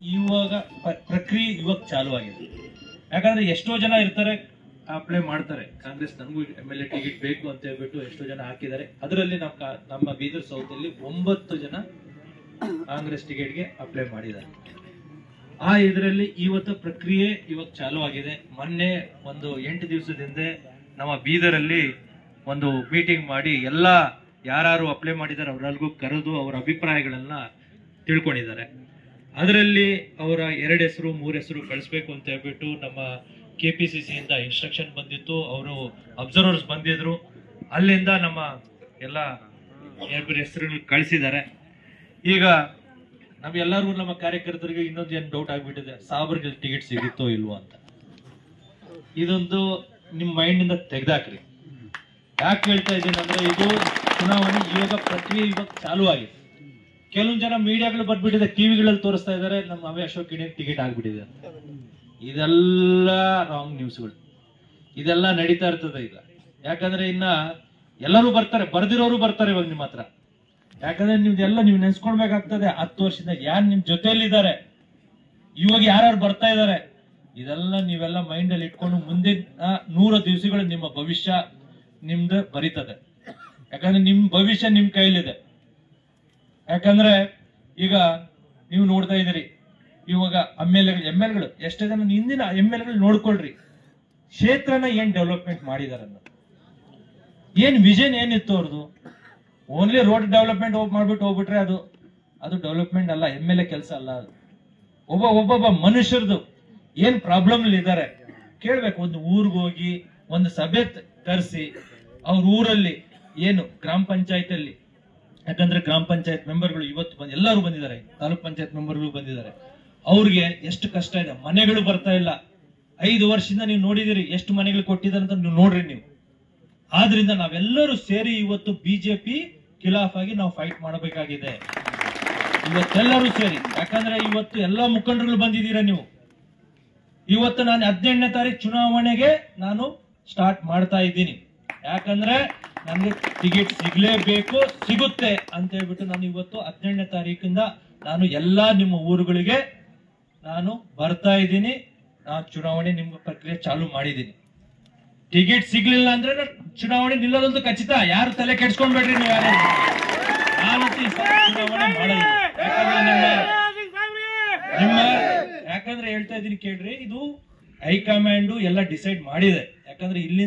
ಇವಾಗ ಪ- ಪ್ರಕ್ರಿಯೆ ಇವಾಗ ಚಾಲು ಆಗಿದೆ ಯಾಕಂದ್ರೆ ಎಷ್ಟೋ ಜನ ಇರ್ತಾರೆ ಅಪ್ಲೈ ಮಾಡ್ತಾರೆ ಕಾಂಗ್ರೆಸ್ ನನಗೂ ಎಮ್ ಎಲ್ ಎ ಟಿಕೆಟ್ ಬೇಕು ಅಂತ ಹೇಳ್ಬಿಟ್ಟು ಎಷ್ಟೋ ಜನ ಹಾಕಿದ್ದಾರೆ ಅದರಲ್ಲಿ ನಮ್ಮ ಕಾ- ನಮ್ಮ ಬೀದರ್ ಸೌತ್ ಅಲ್ಲಿ ಒಂಬತ್ತು ಜನ ಕಾಂಗ್ರೆಸ್ ಟಿಕೆಟ್ಗೆ ಅಪ್ಲೈ ಮಾಡಿದ್ದಾರೆ ಆ ಇದರಲ್ಲಿ ಇವತ್ತು ಪ್ರಕ್ರಿಯೆ ಇವಾಗ ಚಾಲು ಆಗಿದೆ ಮೊನ್ನೆ ಒಂದು ಎಂಟು ದಿವಸದ ಹಿಂದೆ ನಮ್ಮ ಬೀದರಲ್ಲಿ ಒಂದು ಮೀಟಿಂಗ್ ಮಾಡಿ ಎಲ್ಲ ಯಾರು ಅಪ್ಲೈ ಮಾಡಿದ್ದಾರೆ ಅವರೆಲ್ರಿಗೂ ಕರೆದು ಅವರ ಅಭಿಪ್ರಾಯಗಳನ್ನ ತಿಳ್ಕೊಂಡಿದ್ದಾರೆ ಅದರಲ್ಲಿ ಅವರ ಎರಡು ಹೆಸರು ಮೂರು ಹೆಸರು ಕಳಿಸ್ಬೇಕು ಅಂತ ಹೇಳ್ಬಿಟ್ಟು ನಮ್ಮ ಕೆ ಪಿ ಸಿ ಸಿಯಿಂದ ಇನ್ಸ್ಟ್ರಕ್ಷನ್ ಬಂದಿತ್ತು ಅವರು ಅಬ್ಸರ್ವರ್ಸ್ ಬಂದಿದ್ರು ಅಲ್ಲಿಂದ ನಮ್ಮ ಎಲ್ಲ ಎರಡು ಹೆಸರುಗಳು ಕಳಿಸಿದ್ದಾರೆ ಈಗ ನಮ್ಗೆಲ್ಲರಿಗೂ ನಮ್ಮ ಕಾರ್ಯಕರ್ತರಿಗೆ ಇನ್ನೊಂದು ಏನು ಡೌಟ್ ಆಗ್ಬಿಟ್ಟಿದೆ ಸಾಬ್ರಿಗೆ ಟಿಕೆಟ್ ಸಿಗುತ್ತೋ ಇಲ್ವೋ ಅಂತ ಇದೊಂದು ನಿಮ್ಮ ಮೈಂಡಿಂದ ತೆಗ್ದಾಕ್ರಿ ಯಾಕೆ ಹೇಳ್ತಾ ಇದ್ದೀನಿ ಅಂದ್ರೆ ಇದು ಚುನಾವಣೆ ಇವಾಗ ಪ್ರಕ್ರಿಯೆ ಇವಾಗ ಚಾಲು ಆಗಿದೆ ಕೆಲವೊಂದು ಜನ ಮೀಡಿಯಾಗಳು ಬಂದ್ಬಿಟ್ಟಿದೆ ಟಿವಿಗಳಲ್ಲಿ ತೋರಿಸ್ತಾ ಇದ್ದಾರೆ ನಮ್ಮ ಅವೆ ಅಶೋಕ್ ಟಿಕೆಟ್ ಆಗ್ಬಿಟ್ಟಿದೆ ಅಂತ ಇದೆಲ್ಲ ರಾಂಗ್ ನ್ಯೂಸ್ಗಳು ಇದೆಲ್ಲ ನಡೀತಾ ಇರ್ತದೆ ಈಗ ಯಾಕಂದ್ರೆ ಇನ್ನ ಎಲ್ಲರೂ ಬರ್ತಾರೆ ಬರ್ದಿರೋರು ಬರ್ತಾರೆ ಇವಾಗ ನಿಮ್ಮ ಹತ್ರ ಯಾಕಂದ್ರೆ ನೀವೆಲ್ಲ ನೀವು ನೆನ್ಸ್ಕೊಳ್ಬೇಕಾಗ್ತದೆ ಹತ್ತು ವರ್ಷದಿಂದ ಯಾರು ನಿಮ್ ಜೊತೆಯಲ್ಲಿದ್ದಾರೆ ಇವಾಗ ಯಾರ್ಯಾರು ಬರ್ತಾ ಇದ್ದಾರೆ ಇದೆಲ್ಲ ನೀವೆಲ್ಲ ಮೈಂಡ್ ಅಲ್ಲಿ ಇಟ್ಕೊಂಡು ಮುಂದಿನ ನೂರು ದಿವಸಗಳು ನಿಮ್ಮ ಭವಿಷ್ಯ ನಿಮ್ದು ಬರೀತದೆ ಯಾಕಂದ್ರೆ ನಿಮ್ ಭವಿಷ್ಯ ನಿಮ್ ಕೈಲಿದೆ ಯಾಕಂದ್ರೆ ಈಗ ನೀವು ನೋಡ್ತಾ ಇದ್ದೀರಿ ಇವಾಗ ಎಮ್ ಎಲ್ ಎಮ್ ಎಲ್ ಗಳು ಎಷ್ಟೇ ಜನ ಹಿಂದಿನ ಎಮ್ ಎಲ್ ಗಳು ನೋಡ್ಕೊಳ್ರಿ ಕ್ಷೇತ್ರನ ಏನ್ ಡೆವಲಪ್ಮೆಂಟ್ ಮಾಡಿದಾರೆ ಅನ್ನೋದು ಏನ್ ವಿಷನ್ ಏನಿತ್ತು ಅವ್ರದ್ದು ಓನ್ಲಿ ರೋಡ್ ಡೆವಲಪ್ಮೆಂಟ್ ಹೋಗಿ ಮಾಡ್ಬಿಟ್ಟು ಹೋಗ್ಬಿಟ್ರೆ ಅದು ಅದು ಡೆವಲಪ್ಮೆಂಟ್ ಅಲ್ಲ ಎಮ್ ಎಲ್ ಎ ಕೆಲಸ ಅಲ್ಲ ಅದು ಒಬ್ಬ ಒಬ್ಬೊಬ್ಬ ಮನುಷ್ಯರದು ಏನ್ ಪ್ರಾಬ್ಲಮ್ ಇದ್ದಾರೆ ಕೇಳ್ಬೇಕು ಒಂದು ಊರ್ಗ್ ಹೋಗಿ ಒಂದು ಸಭೆ ಕರೆಸಿ ಅವ್ರ ಊರಲ್ಲಿ ಏನು ಗ್ರಾಮ ಪಂಚಾಯತ್ ಅಲ್ಲಿ ಯಾಕಂದ್ರೆ ಗ್ರಾಮ ಪಂಚಾಯತ್ ಮೆಂಬರ್ಗಳು ಇವತ್ತು ಬಂದ್ ಎಲ್ಲರೂ ಬಂದಿದ್ದಾರೆ ತಾಲೂಕ್ ಪಂಚಾಯತ್ ಮೆಂಬರ್ಗಳು ಬಂದಿದ್ದಾರೆ ಅವ್ರಿಗೆ ಎಷ್ಟು ಕಷ್ಟ ಇದೆ ಮನೆಗಳು ಬರ್ತಾ ಇಲ್ಲ ಐದು ವರ್ಷದಿಂದ ನೀವು ನೋಡಿದಿರಿ ಎಷ್ಟು ಮನೆಗಳು ಕೊಟ್ಟಿದ್ದಾರೆ ಅಂತ ನೀವು ನೋಡ್ರಿ ನೀವು ಆದ್ರಿಂದ ನಾವೆಲ್ಲರೂ ಸೇರಿ ಇವತ್ತು ಬಿಜೆಪಿ ಖಿಲಾಫ್ ಆಗಿ ನಾವು ಫೈಟ್ ಮಾಡಬೇಕಾಗಿದೆ ಇವತ್ತೆಲ್ಲರೂ ಸೇರಿ ಯಾಕಂದ್ರೆ ಇವತ್ತು ಎಲ್ಲಾ ಮುಖಂಡರುಗಳು ಬಂದಿದ್ದೀರಾ ನೀವು ಇವತ್ತು ನಾನು ಹದಿನೆಂಟನೇ ತಾರೀಕು ಚುನಾವಣೆಗೆ ನಾನು ಸ್ಟಾರ್ಟ್ ಮಾಡ್ತಾ ಇದ್ದೀನಿ ಯಾಕಂದ್ರೆ ನನಗೆ ಟಿಕೆಟ್ ಸಿಗ್ಲೇಬೇಕು ಸಿಗುತ್ತೆ ಅಂತ ಹೇಳ್ಬಿಟ್ಟು ನಾನು ಇವತ್ತು ಹದಿನೆಂಟನೇ ತಾರೀಕಿಂದ ನಾನು ಎಲ್ಲಾ ನಿಮ್ಮ ಊರುಗಳಿಗೆ ನಾನು ಬರ್ತಾ ಇದ್ದೀನಿ ನಾನು ಚುನಾವಣೆ ನಿಮ್ಮ ಪ್ರಕ್ರಿಯೆ ಚಾಲು ಮಾಡಿದ್ದೀನಿ ಟಿಕೆಟ್ ಸಿಗ್ಲಿಲ್ಲ ಅಂದ್ರೆ ನಾನ್ ಚುನಾವಣೆ ನಿಲ್ಲೋದಂತೂ ಖಚಿತ ಯಾರು ತಲೆ ಕೆಡ್ಸ್ಕೊಂಡ್ಬೇಡ್ರಿ ನೀವು ಯಾರು ನಾನಂತೂ ಈ ಸಲ ಚುನಾವಣೆ ಮಾಡೋದಿಲ್ಲ ಯಾಕಂದ್ರೆ ನಿಮ್ಮ ನಿಮ್ಮ ಯಾಕಂದ್ರೆ ಹೇಳ್ತಾ ಇದೀನಿ ಕೇಳ್ರಿ ಇದು ಹೈಕಮಾಂಡ್ ಎಲ್ಲ ಡಿಸೈಡ್ ಮಾಡಿದೆ ಯಾಕಂದ್ರೆ ಇಲ್ಲಿ